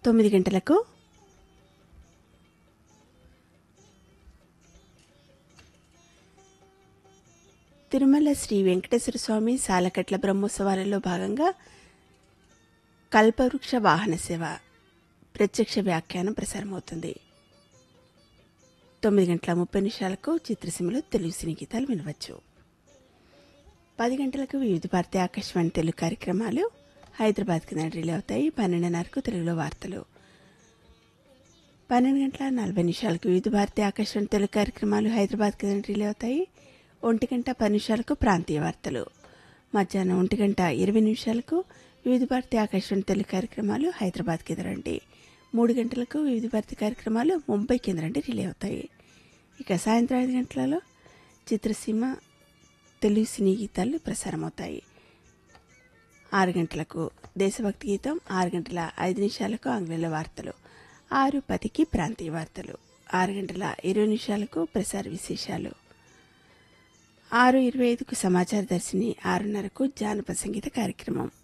తొమ్మిది గంటలకు తిరుమల శ్రీ వెంకటేశ్వర స్వామి సాలకట్ల బ్రహ్మోత్సవాలలో భాగంగా కల్పవృక్ష వాహన సేవ ప్రత్యక్ష వ్యాఖ్యానం ప్రసారమవుతుంది తొమ్మిది గంటల ముప్పై నిమిషాలకు చిత్రసీమలో తెలుగు సినీ గీతాలు వినవచ్చు పది గంటలకు వివిధ భారతి ఆకాశవాణి తెలుగు కార్యక్రమాలు హైదరాబాద్ కింద రిలే అవుతాయి పన్నెండున్నరకు తెలుగులో వార్తలు పన్నెండు గంటల నలభై నిమిషాలకు వివిధ భారతి ఆకాశవాణి తెలుగు కార్యక్రమాలు హైదరాబాద్ కింద రిలే అవుతాయి ఒంటి గంట పది నిమిషాలకు ప్రాంతీయ వార్తలు మధ్యాహ్నం ఒంటి గంట ఇరవై నిమిషాలకు వివిధ భారతి ఆకాశవాణి తెలుగు కార్యక్రమాలు హైదరాబాద్ కేంద్రండి మూడు గంటలకు వివిధ భారతి కార్యక్రమాలు ముంబై కేంద్రండి రిలే అవుతాయి ఇక సాయంత్రం ఐదు గంటలలో చిత్రసీమ తెలుగు సినీ గీతాలు ప్రసారమవుతాయి ఆరు గంటలకు దేశభక్తి గీతం ఆరు గంటల ఐదు నిమిషాలకు ఆంగ్లంలో వార్తలు ఆరు పదికి ప్రాంతీయ వార్తలు ఆరు గంటల ఇరవై నిమిషాలకు ప్రసార విశేషాలు ఆరు ఇరవై ఐదుకు సమాచార దర్శిని ఆరున్నరకు జానపద సంగీత కార్యక్రమం